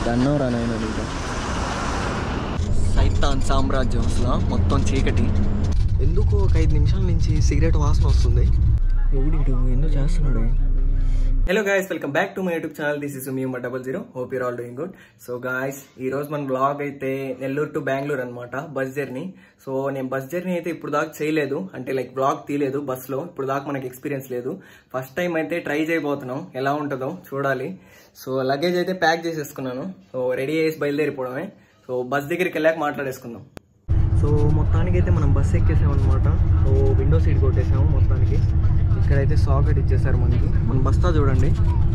దన్నం రానాయన నీకు సైతాన్ సామ్రాజ్యం అసలు మొత్తం చీకటి ఎందుకు ఒక ఐదు నిమిషాల నుంచి సిగరెట్ వాసన వస్తుంది ఎవడు ఎందుకు చేస్తున్నాడు hello guys welcome back to my YouTube channel this is me double zero hope you're all doing good so guys ఈ రోజు మన బ్లాగ్ అయితే నెల్లూరు టు బెంగళూరు అనమాట బస్ జర్నీ సో నేను బస్ జర్నీ అయితే ఇప్పుడు దాకా చేయలేదు అంటే లైక్ బ్లాగ్ తీయలేదు బస్ లో ఇప్పుడు దాకా మనకి ఎక్స్పీరియన్స్ లేదు ఫస్ట్ టైం అయితే ట్రై చేయబోతున్నాం ఎలా ఉంటుందో చూడాలి సో లగేజ్ అయితే ప్యాక్ చేసేసుకున్నాను సో రెడీ చేసి బయలుదేరిపోవడమే సో బస్ దగ్గరికి వెళ్ళాక మాట్లాడేసుకుందాం సో మొత్తానికి అయితే మనం బస్ ఎక్కేసాం అనమాట సో విండో సీట్ కొట్టేసాము మొత్తానికి ఇక్కడైతే సాకెట్ ఇచ్చేసారు మనకి మన బస్తా చూడండి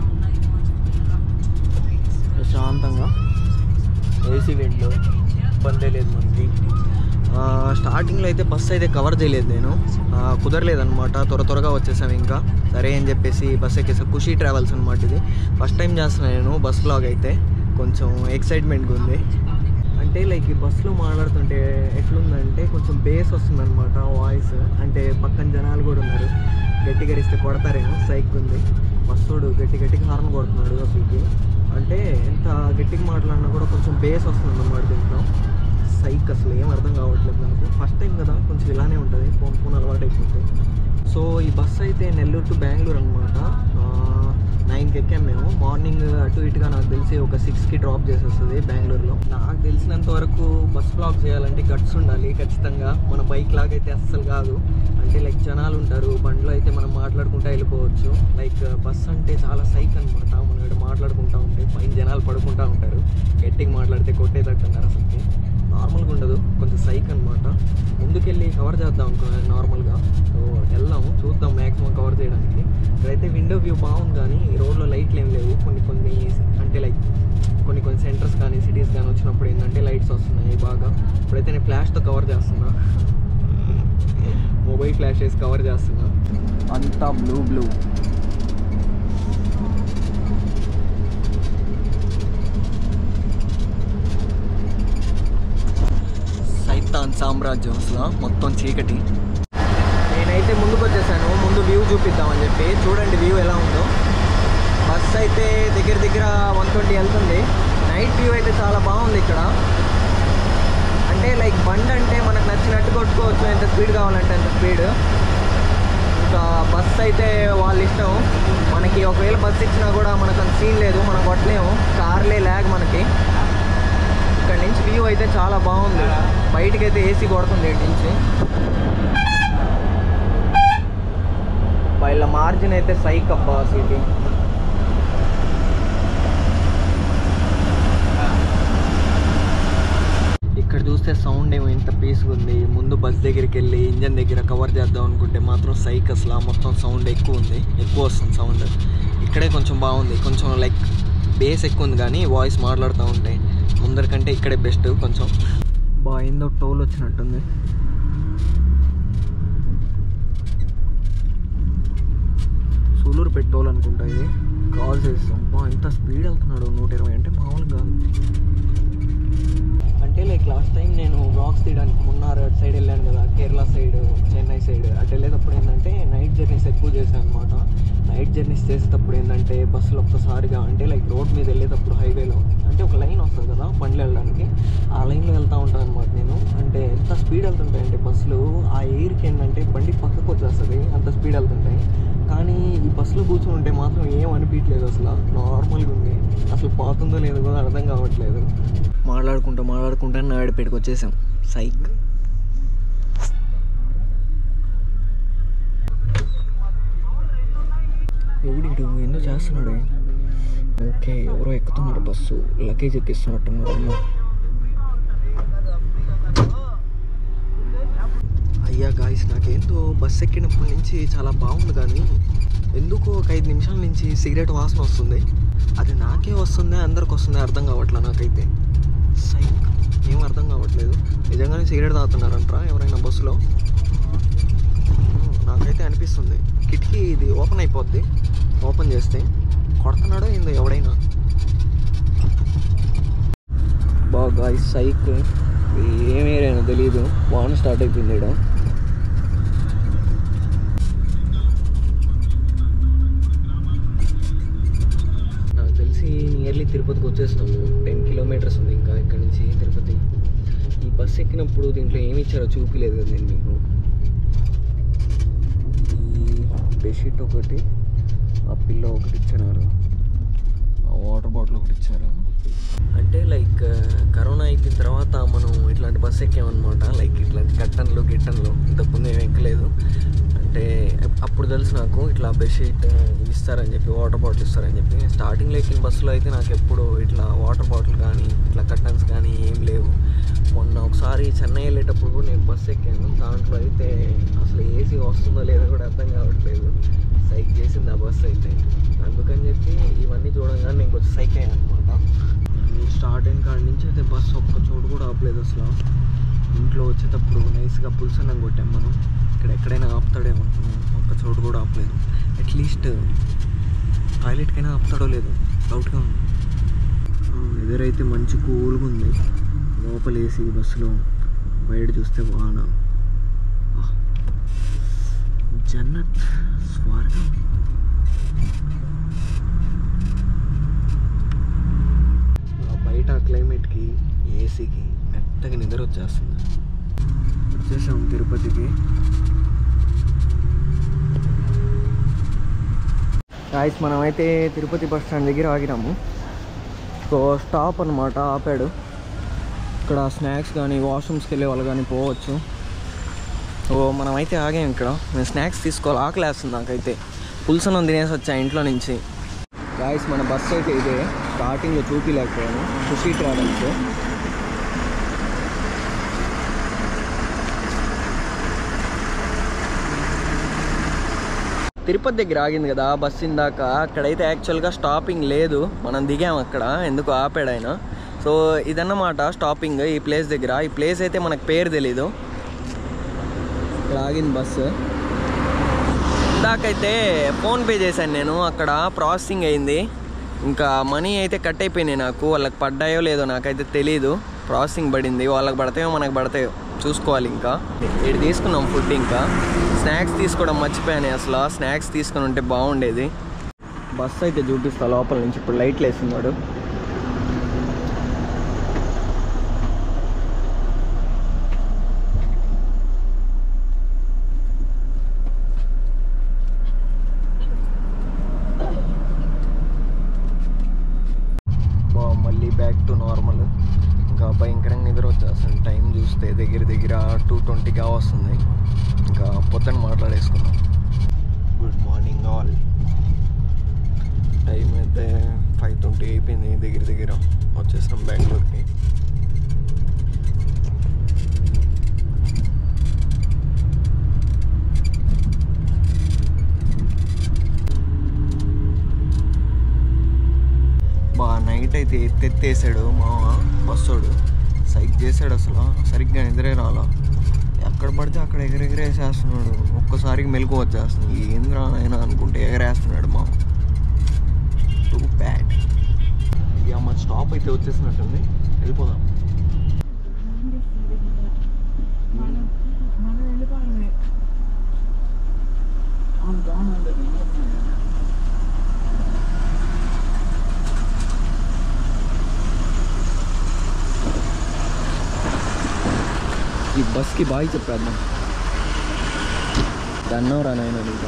ప్రశాంతంగా ఏసీ విండో ఇబ్బందే లేదు మనకి ఆ, స్టార్టింగ్లో అయితే బస్ అయితే కవర్ చేయలేదు నేను ఆ, కుదరలేదన్నమాట త్వర త్వరగా వచ్చేసాం ఇంకా సరే అని చెప్పేసి బస్ ఎక్కేసా ఖుషి ట్రావెల్స్ అనమాట ఇది ఫస్ట్ టైం చేస్తున్నాను నేను బస్ బ్లాగ్ అయితే కొంచెం ఎక్సైట్మెంట్గా ఉంది అంటే లైక్ ఈ బస్సులో మాట్లాడుతుంటే ఎట్లుందంటే కొంచెం బేస్ వస్తుందన్నమాట వాయిస్ అంటే పక్కన జనాలు కూడా ఉన్నారు గట్టి గరిస్తే కొడతారేమో సైక్ ఉంది బస్సుడు గట్టి గట్టిగా హార్న్ కొడుతున్నాడు అసలుకి అంటే ఎంత గట్టిగా మాట్లాడినా కూడా కొంచెం బేస్ వస్తుంది అన్నమాట దీంట్లో సైక్ అసలు ఏం అర్థం కావట్లేదు నాకు ఫస్ట్ టైం కదా కొంచెం ఇలానే ఉంటుంది ఫోన్ ఫోన్ అలవాటు అయిపోతుంది సో ఈ బస్ అయితే నెల్లూరు టు బెంగళూరు అనమాట నైన్కి ఎక్కాం మేము మార్నింగ్ అటు ఇటుగా నాకు తెలిసి ఒక సిక్స్కి డ్రాప్ చేసేస్తుంది బెంగళూరులో నాకు తెలిసినంత వరకు బస్ బ్లాక్ చేయాలంటే గట్స్ ఉండాలి ఖచ్చితంగా మన బైక్ లాగైతే అస్సలు కాదు అంటే లైక్ జనాలు ఉంటారు బండ్లో అయితే మనం మాట్లాడుకుంటూ వెళ్ళిపోవచ్చు లైక్ బస్ అంటే చాలా సైక్ అనమాట మనం ఇక్కడ మాట్లాడుకుంటూ ఉంటే పైన జనాలు పడుకుంటూ ఉంటారు గట్టిగా మాట్లాడితే కొట్టేటట్టు అన్నారు అసలుకి నార్మల్గా ఉండదు కొంచెం సైక్ అనమాట ముందుకెళ్ళి కవర్ చేద్దాం అనుకున్నాను నార్మల్గా సో వెళ్దాము చూద్దాం మ్యాక్సిమం కవర్ చేయడానికి ఇక్కడైతే విండో వ్యూ బాగుంది కానీ ఈ రోడ్లో లైట్లు ఏం లేవు కొన్ని కొన్ని అంటే లైక్ కొన్ని కొన్ని సెంటర్స్ కానీ సిటీస్ కానీ వచ్చినప్పుడు ఏంటంటే లైట్స్ వస్తున్నాయి బాగా ఇప్పుడైతే నేను ఫ్లాష్తో కవర్ చేస్తున్నా మొబైల్ ఫ్లాష్ వేసి కవర్ చేస్తున్నా అంతా బ్లూ బ్లూ సైతాన్ సామ్రాజ్యం అసలు మొత్తం చీకటి నేనైతే ముందుకు వచ్చేసాను ముందు వ్యూ చూపిద్దామని చెప్పి చూడండి వ్యూ ఎలా ఉందో బస్ అయితే దగ్గర దగ్గర వన్ ట్వంటీ వెళ్తుంది నైట్ వ్యూ అయితే చాలా బాగుంది ఇక్కడ అంటే లైక్ బండి అంటే మనకు నచ్చినట్టు కొట్టుకోవచ్చు ఎంత స్పీడ్ కావాలంటే అంత స్పీడ్ ఇంకా బస్ అయితే వాళ్ళ ఇష్టం మనకి ఒకవేళ బస్ ఇచ్చినా కూడా మనకు అంత సీన్ లేదు మనం కొట్టలేము కార్లే ల్యాగ్ మనకి ఇక్కడ నుంచి వ్యూ అయితే చాలా బాగుంది బయటికి అయితే ఏసీ కొడుతుంది ఇటు నుంచి వీళ్ళ మార్జిన్ అయితే సైక్ అబ్బా అసలుకి ఇక్కడ చూస్తే సౌండ్ ఏమో ఇంత పీస్గా ఉంది ముందు బస్ దగ్గరికి వెళ్ళి ఇంజన్ దగ్గర కవర్ చేద్దాం అనుకుంటే మాత్రం సైక్ అసలు ఆ మొత్తం సౌండ్ ఎక్కువ ఉంది ఎక్కువ వస్తుంది సౌండ్ ఇక్కడే కొంచెం బాగుంది కొంచెం లైక్ బేస్ ఎక్కువ ఉంది కానీ వాయిస్ మాట్లాడుతూ ఉంటాయి ముందరికంటే ఇక్కడే బెస్ట్ కొంచెం బా ఏందో టోల్ వచ్చినట్టుంది సూలూరు పెట్రోల్ అనుకుంటా ఇది కాల్ చేస్తాం బా ఎంత స్పీడ్ వెళ్తున్నాడు నూట ఇరవై అంటే మామూలుగా కాదు అంటే లైక్ లాస్ట్ టైం నేను బ్లాగ్స్ తీయడానికి మున్నార్ అటు సైడ్ వెళ్ళాను కదా కేరళ సైడ్ చెన్నై సైడ్ అటు వెళ్ళేటప్పుడు ఏంటంటే నైట్ జర్నీస్ ఎక్కువ చేశాను అనమాట నైట్ జర్నీస్ చేసేటప్పుడు ఏంటంటే బస్సులు ఒక్కసారిగా అంటే లైక్ రోడ్ మీద వెళ్ళేటప్పుడు హైవేలో అంటే ఒక లైన్ వస్తుంది కదా బండ్లు వెళ్ళడానికి ఆ లైన్లో వెళ్తూ ఉంటాను అనమాట నేను అంటే ఎంత స్పీడ్ వెళ్తుంటాయి అంటే బస్సులు ఆ ఎయిర్కి ఏంటంటే బండి పక్కకు వచ్చేస్తుంది అంత స్పీడ్ వెళ్తుంటాయి కానీ ఈ బస్సులో కూర్చొని ఉంటే మాత్రం ఏం అనిపించలేదు అసలు నార్మల్గా ఉంది అసలు పోతుందో లేదో కూడా అర్థం కావట్లేదు మాట్లాడుకుంటూ మాట్లాడుకుంటూ నాయుడుపేటకి వచ్చేసాం సైక్ ఎవడు ఎందుకు చేస్తున్నాడు ఓకే ఎవరో ఎక్కుతున్నారు బస్సు లగేజ్ ఎక్కిస్తున్నట్టున్నారు అమ్మ అయ్యా గాయస్ నాకేంటో బస్ ఎక్కినప్పటి నుంచి చాలా బాగుంది కానీ ఎందుకో ఒక ఐదు నిమిషాల నుంచి సిగరెట్ వాసన వస్తుంది అది నాకే వస్తుంది అందరికి వస్తుంది అర్థం కావట్లే నాకైతే సైక్ ఏం అర్థం కావట్లేదు నిజంగానే సిగరెట్ తాగుతున్నారంటారా ఎవరైనా బస్సులో నాకైతే అనిపిస్తుంది కిటికీ ఇది ఓపెన్ అయిపోద్ది ఓపెన్ చేస్తే కొడుతున్నాడో ఏందో ఎవడైనా బాగా సైక్ ఏం ఏరియానో తెలియదు వాన స్టార్ట్ అయిపోయింది ఇక్కడ నాకు తెలిసి నియర్లీ నియర్లీ తిరుపతికి వచ్చేసినాము టెన్ కిలోమీటర్స్ ఉంది ఇంకా ఇక్కడ నుంచి తిరుపతి ఈ బస్ ఎక్కినప్పుడు దీంట్లో ఏమి ఇచ్చారో చూపిలేదు కదా నేను మీకు ఈ బెడ్షీట్ ఒకటి ఆ పిల్లో ఒకటి ఇచ్చినారు ఆ వాటర్ బాటిల్ ఒకటి ఇచ్చారు అంటే లైక్ కరోనా అయిపోయిన తర్వాత మనం ఇట్లాంటి బస్సు ఎక్కామన్నమాట లైక్ ఇట్లాంటి కట్టన్లు గిట్టన్లు ఇంతకుముందు ఏం ఎక్కలేదు అంటే అప్పుడు తెలుసు నాకు ఇట్లా బెడ్షీట్ ఇస్తారని చెప్పి వాటర్ బాటిల్ ఇస్తారని చెప్పి స్టార్టింగ్లో ఎక్కిన బస్సులో అయితే నాకు ఎప్పుడు ఇట్లా వాటర్ బాటిల్ కానీ ఇట్లా కట్టన్స్ కానీ ఏం లేవు మొన్న ఒకసారి చెన్నై వెళ్ళేటప్పుడు కూడా నేను బస్సు ఎక్కాను దాంట్లో అయితే అసలు ఏసీ వస్తుందో లేదో కూడా అర్థం కావట్లేదు సైక్ చేసింది ఆ బస్సు అయితే అందుకని చెప్పి ఇవన్నీ చూడంగానే నేను కొంచెం సైక్ అయ్యాను అనమాట స్టార్ట్ అయిన కాడి నుంచి అయితే బస్సు ఒక్క చోటు కూడా ఆపలేదు అసలు ఇంట్లో వచ్చేటప్పుడు నైస్గా పులుసన్నం కొట్టాం మనం ఇక్కడ ఎక్కడైనా ఆపుతాడేమో అనుకున్నాం ఒక్క చోటు కూడా ఆపలేదు అట్లీస్ట్ టాయిలెట్కైనా ఆపుతాడో లేదు డౌట్గా ఉంది ఎదురైతే మంచి కూల్గా ఉంది లోపల ఏసీ బస్సులో బయట చూస్తే వాన ఆహ్. జన్నత్ స్వర్గం ఆ బయట క్లైమేట్కి ఏసీకి మెత్తగా నిద్ర వచ్చేస్తుంది వచ్చేసాం తిరుపతికి గాయస్ మనమైతే తిరుపతి బస్ స్టాండ్ దగ్గర ఆగినాము సో స్టాప్ అనమాట ఆపాడు ఇక్కడ స్నాక్స్ కానీ వాష్రూమ్స్కి వెళ్ళే వాళ్ళు కానీ పోవచ్చు సో మనమైతే ఆగాం ఇక్కడ నేను స్నాక్స్ తీసుకోవాలి ఆకలి వేస్తుంది నాకైతే పులుసనం తినేసి వచ్చా ఇంట్లో నుంచి గాయస్ మన బస్ అయితే ఇదే స్టార్టింగ్లో చూపించలేకపోయాను ఖుషి ట్రావెల్స్ తిరుపతి దగ్గర ఆగింది కదా బస్ ఇందాక అక్కడైతే యాక్చువల్గా స్టాపింగ్ లేదు మనం దిగాం అక్కడ ఎందుకు ఆపాడు ఆయన సో ఇదన్నమాట స్టాపింగ్ ఈ ప్లేస్ దగ్గర ఈ ప్లేస్ అయితే మనకు పేరు తెలీదు ఇక్కడ ఆగింది బస్సు ఇందాకైతే ఫోన్పే చేశాను నేను అక్కడ ప్రాసెసింగ్ అయింది ఇంకా మనీ అయితే కట్ అయిపోయినాయి నాకు వాళ్ళకి పడ్డాయో లేదో నాకైతే తెలీదు ప్రాసెసింగ్ పడింది వాళ్ళకి పడతాయో మనకు పడతాయో చూసుకోవాలి ఇంకా ఇటు తీసుకున్నాం ఫుడ్ ఇంకా స్నాక్స్ తీసుకోవడం మర్చిపోయాను అసలు స్నాక్స్ తీసుకుని ఉంటే బాగుండేది బస్ అయితే చూపిస్తా లోపల నుంచి ఇప్పుడు లైట్లు వేస్తున్నాడు బా మళ్ళీ బ్యాక్ టు నార్మల్ ఇంకా భయంకరంగా నిద్ర వచ్చేస్తుంది టైం చూస్తే దగ్గర దగ్గర టూ ట్వంటీగా వస్తుంది ఇంకా పొద్దున్న మాట్లాడేసుకున్నాం గుడ్ మార్నింగ్ ఆల్ టైం అయితే ఫైవ్ ట్వంటీ అయిపోయింది దగ్గర దగ్గర వచ్చేసాం బెంగళూరుకి బా నైట్ అయితే ఎత్తెత్తేసాడు మా బస్సోడు సైక్ చేశాడు అసలు సరిగ్గా నిద్రే రాలా ఎక్కడ పడితే అక్కడ ఎగరెగరేసేస్తున్నాడు ఒక్కసారికి మెలకు వచ్చేస్తుంది ఏంద్రా ఆయన అనుకుంటే ఎగరేస్తున్నాడు మా టూ బ్యాడ్ ఇక మన స్టాప్ అయితే వచ్చేసినట్టుంది వెళ్ళిపోదాం ఈ బస్కి బాగా చెప్పేద్దాం దన్నవరా నాయన ఇంకా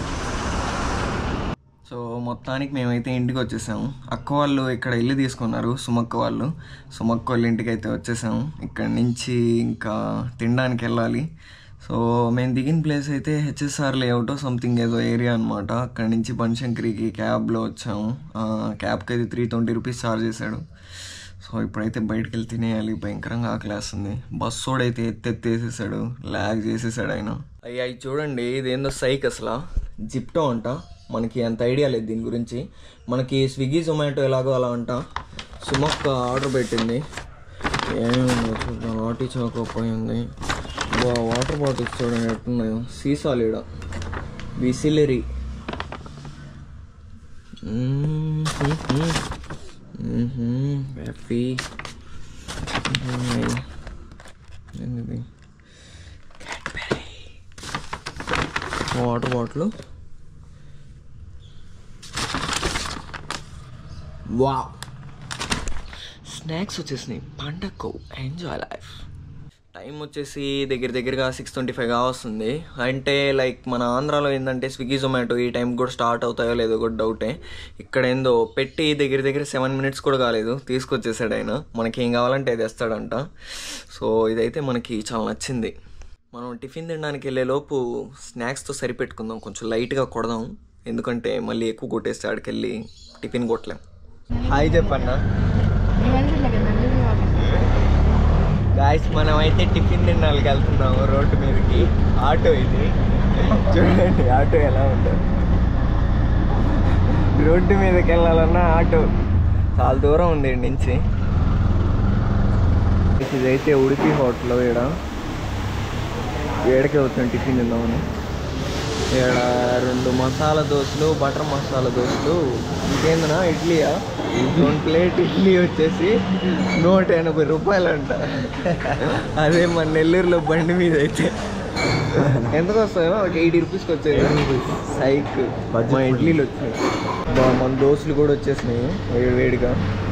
సో మొత్తానికి మేమైతే ఇంటికి వచ్చేసాము అక్క వాళ్ళు ఇక్కడ ఇల్లు తీసుకున్నారు సుమక్క వాళ్ళు సుమక్క వాళ్ళ ఇంటికి అయితే వచ్చేసాము ఇక్కడ నుంచి ఇంకా తినడానికి వెళ్ళాలి సో మేము దిగిన ప్లేస్ అయితే హెచ్ఎస్ఆర్ లేఅవుట్ సంథింగ్ ఏదో ఏరియా అనమాట అక్కడ నుంచి బనశంకరికి క్యాబ్లో వచ్చాము ఆ, క్యాబ్కి అయితే త్రీ ట్వంటీ రూపీస్ ఛార్జ్ చేశాడు సో ఇప్పుడైతే బయటకు వెళ్ళి తినేయాలి భయంకరంగా ఆకలేస్తుంది బస్సోడైతే ఎత్తెత్తేసేసాడు ల్యాగ్ చేసేసాడు ఆయన అయ్యా ఇది చూడండి ఇదేందో సైక్ అసలు జిప్టో అంట మనకి అంత ఐడియా లేదు దీని గురించి మనకి స్విగ్గీ జొమాటో ఎలాగో అలా అంట సుమక్క ఆర్డర్ పెట్టింది ఏమేమి చూద్దాం వాటి చౌకపోయి ఉంది వా వాటర్ బాటిల్స్ చూడండి ఎట్టున్నాయో సీసాలు ఈడ బిసిలరీ హ్యాపీ ఏంటిది వాటర్ బాటిల్ వా స్నాక్స్ వచ్చేసినాయి పండక్కో ఎంజాయ్ లైఫ్ టైం వచ్చేసి దగ్గర దగ్గరగా సిక్స్ ట్వంటీ ఫైవ్ వస్తుంది అంటే లైక్ మన ఆంధ్రాలో ఏంటంటే స్విగ్గీ జొమాటో ఈ టైం కూడా స్టార్ట్ అవుతాయో లేదో కూడా డౌటే ఇక్కడ ఏందో పెట్టి దగ్గర దగ్గర సెవెన్ మినిట్స్ కూడా కాలేదు తీసుకొచ్చేసాడు ఆయన మనకి ఏం కావాలంటే అది తెస్తాడంట సో ఇదైతే మనకి చాలా నచ్చింది మనం టిఫిన్ తినడానికి వెళ్ళే లోపు స్నాక్స్తో సరిపెట్టుకుందాం కొంచెం లైట్గా కొడదాం ఎందుకంటే మళ్ళీ ఎక్కువ కొట్టేస్తే ఆడికి వెళ్ళి టిఫిన్ కొట్టలేం హాయ్ చెప్పన్నా గాయస్ మనం అయితే టిఫిన్ తినడానికి వెళ్తున్నాము రోడ్డు మీదకి ఆటో ఇది చూడండి ఆటో ఎలా ఉంటుంది రోడ్డు మీదకి వెళ్ళాలన్నా ఆటో చాలా దూరం ఉంది ఈడ నుంచి ఇదైతే ఉడిపి హోటల్ ఈడ వేడికి అవుతుంది టిఫిన్ తిందామని ఇక్కడ రెండు మసాలా దోశలు బటర్ మసాలా దోశలు ఇంకేందనా ఇడ్లీయా రెండు ప్లేట్ ఇడ్లీ వచ్చేసి నూట ఎనభై రూపాయలు అంట అదే మన నెల్లూరులో బండి మీద అయితే ఎంతకు వస్తాయో ఒక ఎయిటీ రూపీస్కి వచ్చాయి సైక్ మా ఇడ్లీలు వచ్చాయి బా మన దోశలు కూడా వచ్చేసినాయి వేడి వేడిగా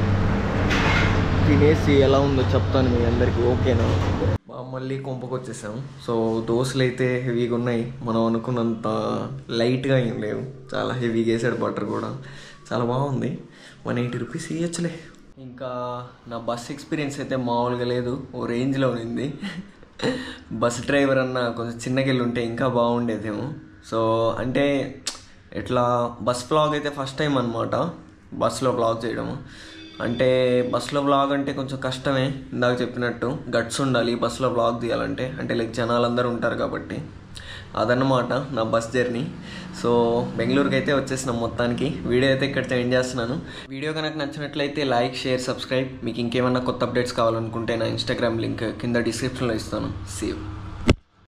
తినేసి ఎలా ఉందో చెప్తాను మీ అందరికి ఓకేనా బా, మళ్ళీ కొంపకు వచ్చేసాం సో దోశలు అయితే హెవీగా ఉన్నాయి మనం అనుకున్నంత లైట్గా ఏం లేవు చాలా హెవీగా వేసాడు బటర్ కూడా చాలా బాగుంది వన్ ఎయిటీ రూపీస్ ఇవ్వచ్చులే ఇంకా నా బస్ ఎక్స్పీరియన్స్ అయితే మామూలుగా లేదు ఓ రేంజ్లో ఉంది బస్ డ్రైవర్ అన్న కొంచెం చిన్నకెళ్ళి ఉంటే ఇంకా బాగుండేదేమో సో అంటే ఇట్లా బస్ బ్లాగ్ అయితే ఫస్ట్ టైం అనమాట బస్సులో బ్లాగ్ చేయడము అంటే బస్సులో బ్లాగ్ అంటే కొంచెం కష్టమే ఇందాక చెప్పినట్టు గట్స్ ఉండాలి బస్సులో బ్లాగ్ తీయాలంటే అంటే లైక్ జనాలందరూ ఉంటారు కాబట్టి అదన్నమాట నా బస్ జర్నీ సో బెంగళూరుకి అయితే వచ్చేసినాం మొత్తానికి వీడియో అయితే ఇక్కడితో ఎండ్ చేస్తున్నాను వీడియో కనుక నచ్చినట్లయితే లైక్ షేర్ సబ్స్క్రైబ్ మీకు ఇంకేమన్నా కొత్త అప్డేట్స్ కావాలనుకుంటే నా ఇన్స్టాగ్రామ్ లింక్ కింద డిస్క్రిప్షన్లో ఇస్తాను సేవ్